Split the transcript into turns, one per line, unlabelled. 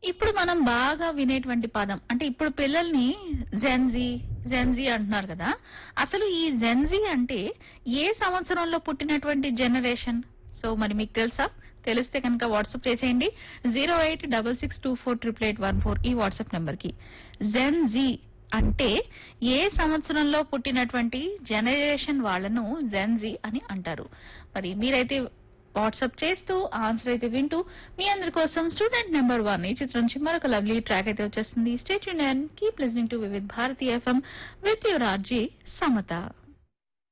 ఇప్పుడు మనం బాగా వినేటువంటి పదం అంటే ఇప్పుడు పిల్లల్ని జెన్జీ జెన్జీ అంటున్నారు కదా అసలు ఈ జెన్జీ అంటే ఏ సంవత్సరంలో పుట్టినటువంటి జనరేషన్ సో మరి మీకు తెలుసా తెలిస్తే కనుక వాట్సాప్ చేసేయండి zero eight double six two four triple eight one four ఈ వాట్సాప్ నెంబర్ కి జెన్ జీ అంటే ఏ సంవత్సరంలో పుట్టినటువంటి జనరేషన్ వాళ్ళను జెన్జీ అని అంటారు మరి మీరైతే వాట్సాప్ చేస్తూ ఆన్సర్ అయితే వింటూ మీ అందరి కోసం స్టూడెంట్ నెంబర్ వన్ ఈ చిత్రం నుంచి మరొక లవ్లీ ట్రాక్ అయితే వచ్చేస్తుంది స్టేట్ యూనియన్ keep listening to Vividh Bharati FM with your RJ Samata